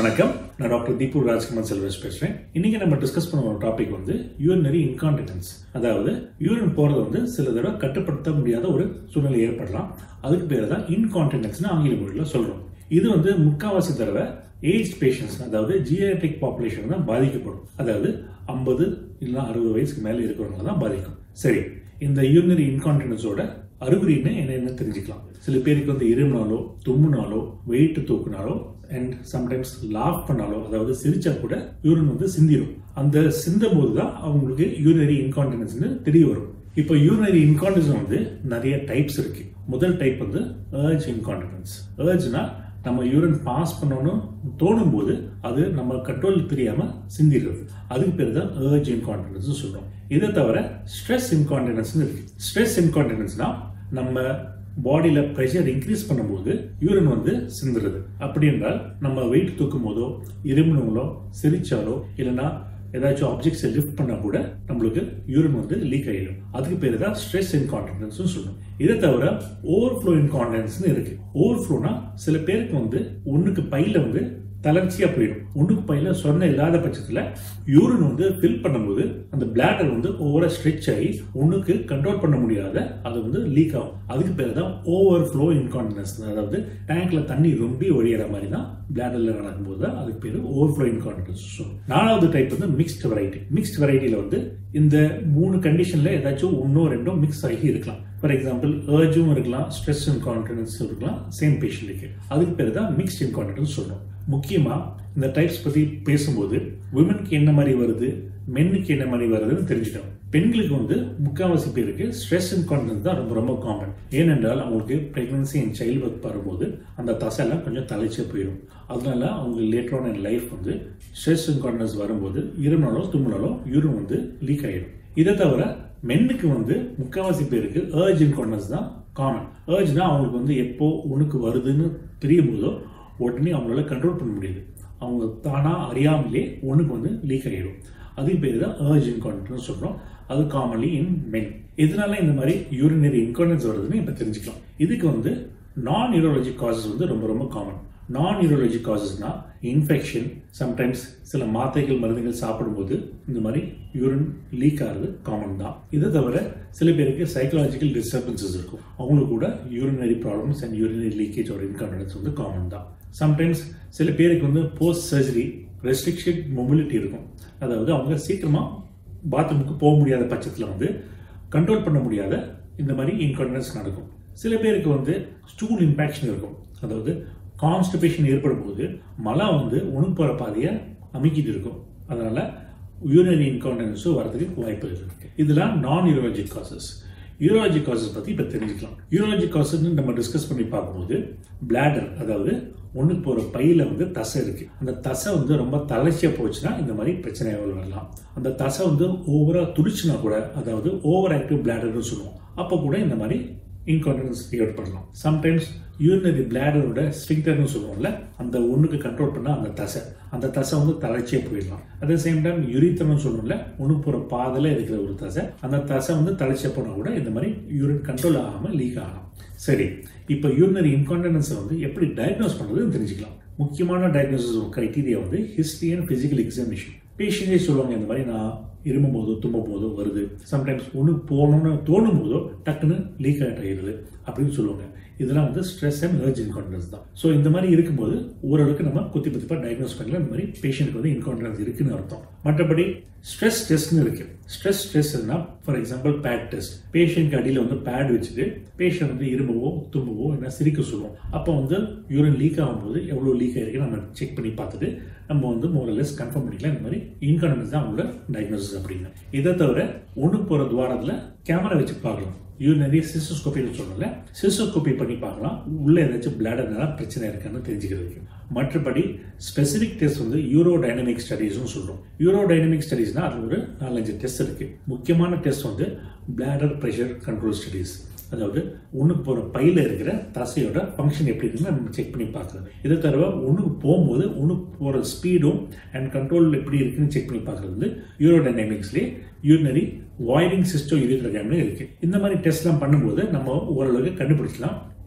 வணக்கம் நான் டாக்டர் தீபு ராஜ்குமார் செல்வஸ் பேசுறேன் இன்னைக்கு நம்ம டிஸ்கஸ் பண்ண ஒரு டாபிக் வந்து யூரினரி இன்கான்டினன்ஸ் அதாவது யூரின் போறது வந்து சில தடவை கட்டுப்படுத்த முடியாத ஒரு சூழ்நிலை ஏற்படலாம் அதுக்கு பேர் தான் இன்கான்டினன்ஸ்னு ஆங்கில மொழியில் சொல்றோம் இது வந்து முக்காவாசி தடவை ஏஜ் பேஷண்ட்ஸ் அதாவது ஜியாட்ரிக் பாப்புலேஷன் தான் பாதிக்கப்படும் அதாவது ஐம்பது இல்லை அறுபது வயசுக்கு மேலே இருக்கிறவங்க தான் பாதிக்கும் சரி இந்த யூரினரி இன்கான்டினன்ஸோட அறிகுறின்னு என்னென்னு தெரிஞ்சுக்கலாம் சில பேருக்கு வந்து இருமினாலோ தும்முனாலோ வெயிட் தூக்குனாலோ அண்ட் சம்டைம்ஸ் லாஃப் பண்ணாலோ அதாவது சிரிச்சா கூட யூரின் வந்து சிந்திரும் அந்த சிந்தும் போது தான் அவங்களுக்கு யூரினரி இன்கான்டினன்ஸ்னு தெரிய வரும் இப்போ யூரினரி இன்கான்டினன்ஸ் வந்து நிறைய டைப்ஸ் இருக்கு முதல் டைப் வந்து ஏர்ஜ் இன்கான்டினன்ஸ் ஏர்ஜ்னா நம்ம யூரின் பாஸ் பண்ணணும் தோணும் போது அது நம்ம கண்ட்ரோல் தெரியாம சிந்திடுறது அதுக்கு பேர் தான் ஏர்ஜ் இன்கான்டினன்ஸ் சொல்றோம் இதை தவிர ஸ்ட்ரெஸ் இன்கான்டினன்ஸ் இருக்கு ஸ்ட்ரெஸ் இன்கான்டினன்ஸ்னா நம்ம பாடியில ப்ரெஷர் இன்க்ரீஸ் பண்ணும்போது யூரின் வந்து சிந்துறது அப்படி என்றால் நம்ம வெயிட் தூக்கும் போதோ இருமினாலோ சிரிச்சாலோ இல்லைன்னா ஏதாச்சும் ஆப்ஜெக்ட்ஸை லிஃப்ட் பண்ணா கூட நம்மளுக்கு யூரின் வந்து லீக் ஆகிடும் அதுக்கு பேர் தான் ஸ்ட்ரெஸ் இன்கான்டினன்ஸ் சொல்லணும் இதை தவிர ஓவர்ஃப்ளோ இன்கான்டினன்ஸ்னு இருக்கு ஓவர்ஃப்ளோனா சில பேருக்கு வந்து ஒண்ணுக்கு பையில வந்து தளர்ச்சியா போயிடும் ஒண்ணுக்கு பையில சொன்ன இல்லாத பட்சத்துல யூரின் வந்து ஃபில் பண்ணும்போது அந்த பிளாடர் வந்து ஓவரா ஸ்ட்ரெச் ஆகி ஒண்ணுக்கு கண்ட்ரோல் பண்ண முடியாத அது வந்து லீக் ஆகும் அதுக்கு பேர் தான் ஓவர் ஃப்ளோ இன்கான்டினன்ஸ் அதாவது டேங்க்ல தண்ணி ரொம்பி ஒழியிற மாதிரி தான் பிளாடர்ல நடக்கும்போது தான் அதுக்கு பேர் ஓவர் ஃப்ளோ இன்கான்டினன்ஸ் நாலாவது டைப் வந்து மிக்ஸ்ட் வெரைட்டி மிக்ஸ்ட் வெரைட்டியில வந்து இந்த மூணு கண்டிஷன்ல ஏதாச்சும் ஒன்னோ ரெண்டோ மிக்ஸ் ஆகி இருக்கலாம் ஃபார் எக்ஸாம்பிள் ஏர்ஜும் இருக்கலாம் ஸ்ட்ரெஸ் இன்கான்டினன்ஸ் இருக்கலாம் சேம் பேஷண்ட்டுக்கு அதுக்கு பேர் தான் மிக்ஸ்ட் இன்கான்டினன்ஸ் சொல்றோம் முக்கியமா இந்த டைப்ஸ் பத்தி பேசும்போது விமனுக்கு என்ன மாதிரி வருது மென்னுக்கு என்ன மாதிரி வருதுன்னு தெரிஞ்சுக்கணும் பெண்களுக்கு வந்து முக்காவாசி பேருக்கு ஸ்ட்ரெஸ் இன்கான்டினன்ஸ் தான் ரொம்ப ரொம்ப காமன் ஏனென்றால் அவங்களுக்கு பிரெக்னன்சி அண்ட் சைல்டு ஒர்க் வரும்போது அந்த தசையெல்லாம் கொஞ்சம் தலைச்சே போயிடும் அதனால அவங்க லேட்டர் ஆன் இன் லைஃப் வந்து ஸ்ட்ரெஸ் இன்கான்டினன்ஸ் வரும்போது இருமினாலோ தும்மினாலோ யூரின் வந்து லீக் ஆகிடும் இதை தவிர மென்னுக்கு வந்து முக்காவாசி பேருக்கு ஏர்ஜ் இன்கான்டினன்ஸ் தான் காமன் ஏர்ஜ்னா அவங்களுக்கு வந்து எப்போ உனக்கு வருதுன்னு தெரியும் போதோ உடனே அவங்களால கண்ட்ரோல் பண்ண முடியுது அவங்க தானா அறியாமலே ஒண்ணுக்கு வந்து லீக் ஆகிடும் அதுக்கு பேர் தான் ஏர்ஜ் இன்கான்டினன்ஸ் சொல்றோம் அது காமன்லி இன் மென் இதனால இந்த மாதிரி யூரினரி இன்கான்டினன்ஸ் வருதுன்னு இப்போ தெரிஞ்சுக்கலாம் இதுக்கு வந்து நான் யூரோலஜி காசஸ் வந்து ரொம்ப ரொம்ப காமன் நான் யூரோலஜி காசஸ்னா இன்ஃபெக்ஷன் சம்டைம்ஸ் சில மாத்திரைகள் மருந்துகள் சாப்பிடும்போது இந்த மாதிரி யூரின் லீக் ஆகிறது காமன் தான் இதை தவிர சில பேருக்கு சைக்கலாஜிக்கல் டிஸ்டர்பன்சஸ் இருக்கும் அவங்களுக்கு கூட urinary problems and urinary leakage ஒரு இன்கான்டினன்ஸ் வந்து காமன் தான் சம்டைம்ஸ் சில பேருக்கு வந்து போஸ்ட் சர்ஜரி ரெஸ்ட்ரிக்ஷன் மொபிலிட்டி இருக்கும் அதாவது அவங்க சீக்கிரமா பாத்ரூமுக்கு போக முடியாத பட்சத்தில் வந்து கண்ட்ரோல் பண்ண முடியாத இந்த மாதிரி இன்கான்டினன்ஸ் நடக்கும் சில பேருக்கு வந்து ஸ்டூல் இம்பேக்ஷன் இருக்கும் அதாவது கான்ஸ்டிபேஷன் ஏற்படும் போது மலம் வந்து உணவு போகிற பாதையை அமைக்கிட்டு இருக்கும் அதனால யூரினரி இன்கான்டினன்ஸும் வரதுக்கு வாய்ப்பு இருக்கு இதெல்லாம் நான் யூரோலஜிக் காசஸ் யூரோலஜிக் காசஸ் பற்றி இப்போ தெரிஞ்சுக்கலாம் யூரோலஜிக் காசஸ்னு நம்ம டிஸ்கஸ் பண்ணி பார்க்கும்போது பிளாடர் அதாவது ஒன்றுக்கு போகிற பையில வந்து தசை இருக்கு அந்த தசை வந்து ரொம்ப தளர்ச்சியாக போச்சுன்னா இந்த மாதிரி பிரச்சனைகள் வரலாம் அந்த தசை வந்து ஓவரா துடிச்சுனா கூட அதாவது ஓவர் ஆக்டிவ் பிளாடர்னு சொல்லுவோம் அப்போ கூட இந்த மாதிரி இன்கான்டினன்ஸ் ஏற்படலாம் சம்டைம்ஸ் யூரினரி பிளாடரோட ஸ்ட்ரிங்டர்னு சொல்லுவோம்ல அந்த ஒண்ணுக்கு கண்ட்ரோல் பண்ண அந்த தசை அந்த தசை வந்து தளர்ச்சியே போயிடலாம் அதே சேம் டைம் யுரித்தனம் சொல்லுவோம்ல ஒன்று போகிற பாதையில் இருக்கிற ஒரு தசை அந்த தசை வந்து தளர்ச்சியாக போனால் கூட இந்த மாதிரி யூரின் கண்ட்ரோல் ஆகாமல் லீக் ஆகலாம் சரி இப்போ யூரினரி இன்கான்டினன்ஸை வந்து எப்படி டயக்னோஸ் பண்ணுறதுன்னு தெரிஞ்சுக்கலாம் முக்கியமான டயக்னோசிஸ் கிரைட்டீரியா வந்து ஹிஸ்ட்ரி அண்ட் ஃபிசிக்கல் எக்ஸாமினேஷன் பேஷண்டே சொல்லுவாங்க இந்த மாதிரி நான் இருமும் போதோ தும்பும் போதோ வருது சம்டைம்ஸ் ஒன்று போகணும்னு தோணும் போதோ டக்குன்னு லீக் ஆகிட்டு ஆகிடுது அப்படின்னு சொல்லுவாங்க இதெல்லாம் வந்து ஸ்ட்ரெஸ் அண்ட் ஏர்ஜ் இன்கான்டினன்ஸ் தான் ஸோ இந்த மாதிரி இருக்கும்போது ஓரளவுக்கு நம்ம குத்தி குத்திப்பா டயக்னோஸ் பண்ணலாம் இந்த மாதிரி பேஷண்ட்டுக்கு வந்து இன்கான்டினன்ஸ் இருக்குன்னு அர்த்தம் மற்றபடி ஸ்ட்ரெஸ் டெஸ்ட்னு இருக்கு ஸ்ட்ரெஸ் டெஸ்ட்னா ஃபார் எக்ஸாம்பிள் பேட் டெஸ்ட் பேஷண்ட்க்கு அடியில் வந்து பேட் வச்சுட்டு பேஷண்ட் வந்து இரும்பவோ தும்பவோ என்ன சிரிக்க சொல்லுவோம் அப்போ வந்து யூரின் லீக் ஆகும்போது எவ்வளோ லீக் ஆயிருக்கு நம்ம செக் பண்ணி பார்த்துட்டு நம்ம வந்து மோரலெஸ் கன்ஃபார்ம் பண்ணிக்கலாம் இந்த மாதிரி இன்கான்டினன்ஸ் தான் அவங்களோட டயக்னோசிஸ் அப்படின்னு இதை தவிர ஒன்று போகிற துவாரத்தில் கேமரா வச்சு பார்க்கலாம் யூரினரி சிஸ்டோஸ்கோப்பின்னு சொல்லல சிஸ்டோஸ்கோப்பி பண்ணி பார்க்கலாம் உள்ள ஏதாச்சும் பிளாடர்னால பிரச்சனை இருக்கான்னு தெரிஞ்சுக்கிறதுக்கு மற்றபடி ஸ்பெசிபிக் டெஸ்ட் வந்து யூரோ டைனமிக் ஸ்டடீஸ்னு சொல்றோம் யூரோ டைனமிக் ஸ்டடீஸ்னா அது ஒரு நாலஞ்சு டெஸ்ட் இருக்கு முக்கியமான டெஸ்ட் வந்து பிளாடர் ப்ரெஷர் கண்ட்ரோல் ஸ்டடீஸ் அதாவது ஒண்ணுக்கு போற பையில இருக்கிற தசையோட ஃபங்க்ஷன் எப்படி இருக்குன்னு நம்ம செக் பண்ணி பார்க்கறது இதை தவிர ஒண்ணுக்கு போகும்போது ஒண்ணுக்கு போற ஸ்பீடும் அண்ட் கண்ட்ரோல் எப்படி இருக்குன்னு செக் பண்ணி பார்க்கறது வந்து யூரோடைனமிக்ஸ்லேயே யூரினரி வாய்டிங் சிஸ்டம் யூரியோகிராம்னு இருக்கு இந்த மாதிரி டெஸ்ட்லாம் பண்ணும்போது நம்ம ஓரளவுக்கு கண்டுபிடிக்கலாம்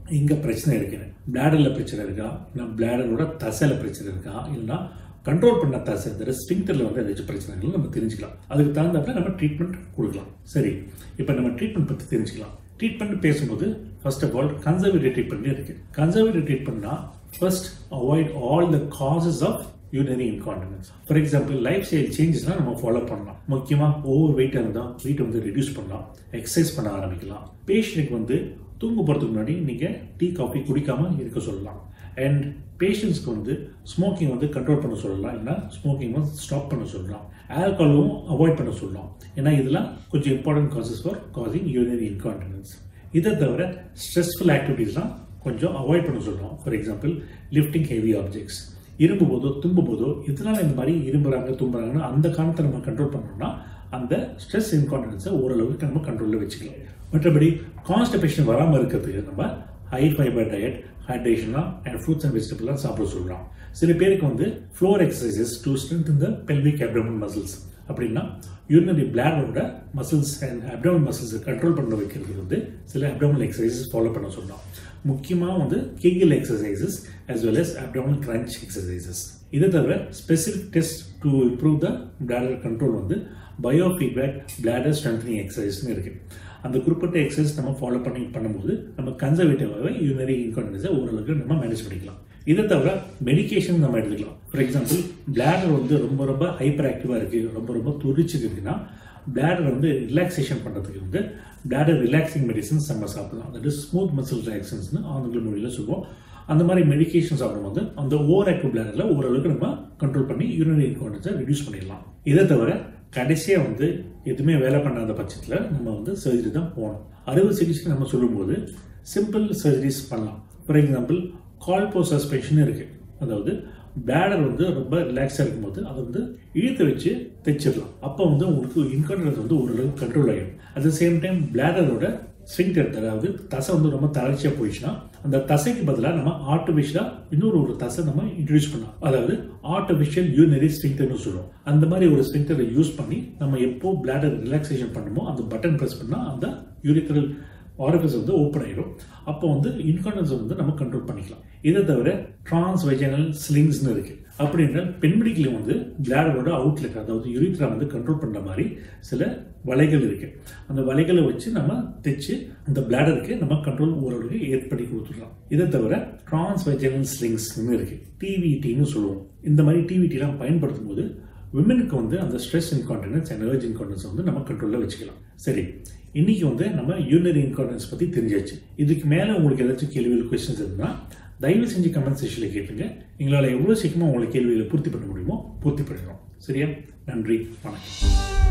இங்கே பிரச்சனை இருக்குன்னு பிளாடரில் பிரச்சனை இருக்கா இல்லை பிளாடரோட தசையில் பிரச்சனை இருக்கா இல்லைன்னா கண்ட்ரோல் பண்ண தசை இந்த ஸ்பிங்டரில் வந்து ஏதாச்சும் பிரச்சனைகள் நம்ம தெரிஞ்சுக்கலாம் அதுக்கு தகுந்தாப்புல நம்ம ட்ரீட்மெண்ட் கொடுக்கலாம் சரி இப்போ நம்ம ட்ரீட்மெண்ட் பற்றி தெரிஞ்சுக்கலாம் ட்ரீட்மெண்ட் பேசும்போது first of all conservative treatment இருக்கு கன்சர்வேட்டிவ் ட்ரீட்மெண்ட்னா first avoid all the causes of urinary incontinence for example lifestyle சேஞ்சஸ்லாம் நம்ம ஃபாலோ பண்ணலாம் முக்கியமாக ஓவர் வெயிட்டாக இருந்தால் வெயிட்டை வந்து ரெடியூஸ் பண்ணலாம் எக்ஸசைஸ் பண்ண ஆரம்பிக்கலாம் பேஷண்ட்டுக்கு வந்து தூங்க போகிறதுக்கு முன்னாடி நீங்கள் டீ காஃபி குடிக்காம இருக்க சொல்லலாம் அண்ட் பேஷண்ட்ஸ்க்கு வந்து ஸ்மோக்கிங் வந்து கண்ட்ரோல் பண்ண சொல்லலாம் இல்லைனா ஸ்மோக்கிங் வந்து ஸ்டாப் பண்ண சொல்லலாம் ஆல்கஹாலும் அவாய்ட் பண்ண சொல்லலாம் ஏன்னா இதெல்லாம் கொஞ்சம் important causes for causing urinary incontinence இதை தவிர ஸ்ட்ரெஸ்ஃபுல் ஆக்டிவிட்டீஸ்லாம் கொஞ்சம் அவாய்ட் பண்ண சொல்லலாம் for example lifting heavy objects இரும்பு போதோ தும்பு போதோ இதனால இந்த மாதிரி இரும்புறாங்க தும்புறாங்கன்னு அந்த காரணத்தை நம்ம கண்ட்ரோல் பண்ணோம்னா அந்த ஸ்ட்ரெஸ் இன்கான்டினன்ஸை ஓரளவுக்கு நம்ம கண்ட்ரோலில் வச்சுக்கலாம் மற்றபடி கான்ஸ்டிபேஷன் வராமல் இருக்கிறதுக்கு நம்ம ஹை ஃபைபர் டயட் ஹைட்ரேஷன்லாம் அண்ட் ஃப்ரூட்ஸ் அண்ட் வெஜிடபிள்லாம் சாப்பிட சொல்கிறோம் சில பேருக்கு வந்து ஃப்ளோர் எக்ஸசைசஸ் டு ஸ்ட்ரென்த் இந்த பெல்விக் அப்டமன் மசில்ஸ் அப்படின்னா யூரினரி பிளாடரோட மசில்ஸ் அண்ட் அப்டமன் மசில்ஸை கண்ட்ரோல் பண்ண வைக்கிறது வந்து சில அப்டமல் எக்ஸசைசஸ் ஃபாலோ பண்ண சொல்லலாம் முக்கியமாக வந்து Kegel exercises as well as abdominal crunch exercises இதை தவிர specific test to improve the bladder control வந்து பயோ ஃபீட்பேக் பிளாடர் ஸ்ட்ரென்த்னிங் எக்ஸசைஸ்னு இருக்கு அந்த குறிப்பிட்ட எக்ஸசைஸ் நம்ம ஃபாலோ பண்ணி பண்ணும்போது நம்ம கன்சர்வேட்டிவாகவே யூனரி இன்கான்டினன்ஸை ஓரளவுக்கு நம்ம மேனேஜ் பண்ணிக்கலாம் இதை தவிர மெடிகேஷன் நம்ம எடுத்துக்கலாம் ஃபார் எக்ஸாம்பிள் பிளாடர் வந்து ரொம்ப ரொம்ப ஹைப்பர் ஆக்டிவாக இருக்குது ரொம்ப ரொம்ப துடிச்சுக்கு இருக்குன்னா பிளாடர் வந்து ரிலாக்ஸேஷன் பண்ணுறதுக்கு வந்து பிளாடர் ரிலாக்ஸிங் மெடிசன்ஸ் நம்ம சாப்பிடலாம் அதாவது ஸ்மூத் மசில் ரிலாக்ஸன்ஸ்னு ஆங்கில மொழியில் சொல்லுவோம் அந்த மாதிரி மெடிகேஷன் சாப்பிடும்போது அந்த ஓவர் ஆக்டிவ் பிளாடரில் ஓரளவுக்கு நம்ம கண்ட்ரோல் பண்ணி யூரினரி இன்கான்டன்ஸை ரெடியூஸ் பண்ணிடலாம் இதை தவிர கடைசியாக வந்து எதுவுமே வேலை பண்ணாத பட்சத்தில் நம்ம வந்து சர்ஜரி தான் போகணும் அறுவை சிகிச்சை நம்ம சொல்லும்போது சிம்பிள் சர்ஜரிஸ் பண்ணலாம் ஃபார் எக்ஸாம்பிள் கால்போ சஸ்பென்ஷன் இருக்குது அதாவது பிளாடர் வந்து ரொம்ப ரிலாக்ஸாக இருக்கும்போது அதை வந்து இழுத்து வச்சு தைச்சிடலாம் அப்போ வந்து உங்களுக்கு இன்கான்டன்ஸ் வந்து ஓரளவுக்கு கண்ட்ரோல் ஆகிடும் அட் த சேம் டைம் பிளாடரோட ஸ்விங்டர் அதாவது தசை வந்து ரொம்ப தளர்ச்சியாக போயிடுச்சுன்னா அந்த தசைக்கு பதிலாக நம்ம ஆர்டிஃபிஷியலாக இன்னொரு ஒரு தசை நம்ம இன்ட்ரடியூஸ் பண்ணலாம் அதாவது ஆர்டிஃபிஷியல் யூனரி ஸ்விங்டர்னு சொல்லுவோம் அந்த மாதிரி ஒரு ஸ்விங்டரை யூஸ் பண்ணி நம்ம எப்போ பிளாடர் ரிலாக்ஸேஷன் பண்ணுமோ அந்த பட்டன் ப்ரெஸ் பண்ணால் அந்த யூரிக்கரல் ஆரிஃபிஸ் வந்து ஓப்பன் ஆயிடும் அப்போ வந்து இன்கான்டன்ஸ் வந்து நம்ம கண்ட்ரோல் பண்ணிக்கலாம் இதை தவிர டிரான்ஸ் வெஜனல் ஸ்லிங்ஸ்னு இருக்கு அப்படின்னா பெண்மணிகளை வந்து பிளாடரோட அவுட்லெட் அதாவது யூரித்ரா வந்து கண்ட்ரோல் பண்ணுற மாதிரி சில வலைகள் இருக்கு அந்த வலைகளை வச்சு நம்ம தைச்சு அந்த பிளாடருக்கு நம்ம கண்ட்ரோல் ஓரளவுக்கு ஏற்படுத்தி கொடுத்துடலாம் இதை தவிர டிரான்ஸ் வெஜனல் ஸ்லிங்ஸ்னு இருக்கு டிவிடின்னு சொல்லுவோம் இந்த மாதிரி டிவிடிலாம் பயன்படுத்தும் போது விமனுக்கு வந்து அந்த stress incontinence and energy incontinence வந்து நம்ம கண்ட்ரோலில் வச்சுக்கலாம் சரி இன்னைக்கு வந்து நம்ம யூனரி இன்கான்டினன்ஸ் பற்றி தெரிஞ்சாச்சு இதுக்கு மேலே உங்களுக்கு ஏதாச்சும் கேள்விகள் கொஸ்டின்ஸ் இருந்தால் தயவு செஞ்சு கமெண்ட் செக்ஷனில் கேட்டுங்க எங்களால் எவ்வளோ சீக்கிரமாக உங்களுக்கு கேள்விகளை பூர்த்தி பண்ண முடியுமோ பூர்த்தி பண்ணிடுறோம் சரியா நன்றி வணக்கம்